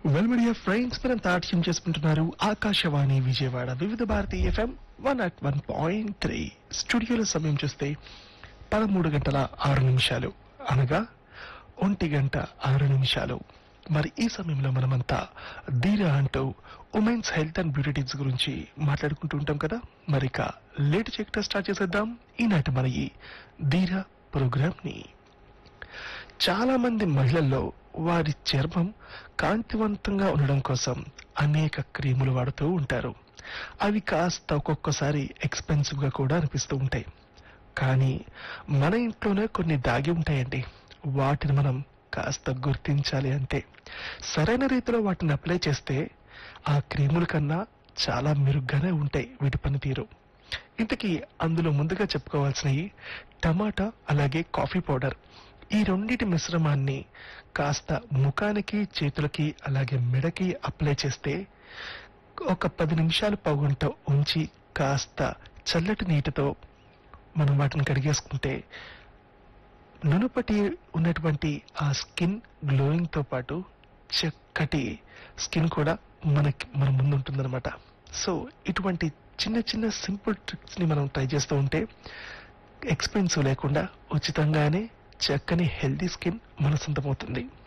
well media friends మనం తాట్యం చేసుకుంటున్నారు Akashvani Vijayawada Vividh Bharati FM one at one point three స్టూడియోలో సమయం చూస్తే పదమూడు గంటల ఆరు నిమిషాలు అనగా ఒంటి గంట ఆరు నిమిషాలు మరి ఈ సమయంలో మనమంతా ధీర అంటూ women's health and beauty tips గురించి మాట్లాడుకుంటూ ఉంటాం కదా మరి ఇక లేట్ చేయకుండా స్టార్ట్ చేసేద్దాం ఈనాటి మన ఈ ధీర ప్రోగ్రామ్ ని చాలా మంది మహిళల్లో వారి చర్మం కాంతివంతంగా ఉండడం కోసం అనేక క్రీములు వాడుతూ ఉంటారు అవి కాస్త ఒక్కొక్కసారి ఎక్స్పెన్సివ్ గా కూడా అనిపిస్తూ ఉంటాయి కానీ మన ఇంట్లోనే కొన్ని దాగి ఉంటాయండి వాటిని మనం కాస్త గుర్తించాలి అంటే సరైన రీతిలో వాటిని అప్లై చేస్తే ఆ క్రీముల కన్నా చాలా మెరుగ్గానే ఉంటాయి వీటి పనితీరు ఇంతకీ అందులో ముందుగా చెప్పుకోవాల్సినవి టమాటా అలాగే కాఫీ పౌడర్ ఈ రెండింటి మిశ్రమాన్ని కాస్త ముఖానికి చేతులకి అలాగే మెడకి అప్లై చేస్తే ఒక పది నిమిషాలు పగుంట ఉంచి కాస్త చల్లటి నీటితో మనం వాటిని కడిగేసుకుంటే నునుపటి ఉన్నటువంటి ఆ స్కిన్ గ్లోయింగ్ తో పాటు చక్కటి స్కిన్ కూడా మనకి మన ముందు ఉంటుందన్నమాట సో ఇటువంటి చిన్న చిన్న సింపుల్ ట్రిక్స్ ని మనం ట్రై చేస్తూ ఉంటే ఎక్స్పెన్సివ్ లేకుండా ఉచితంగానే చక్కని హెల్దీ స్కిన్ మన సొంతమవుతుంది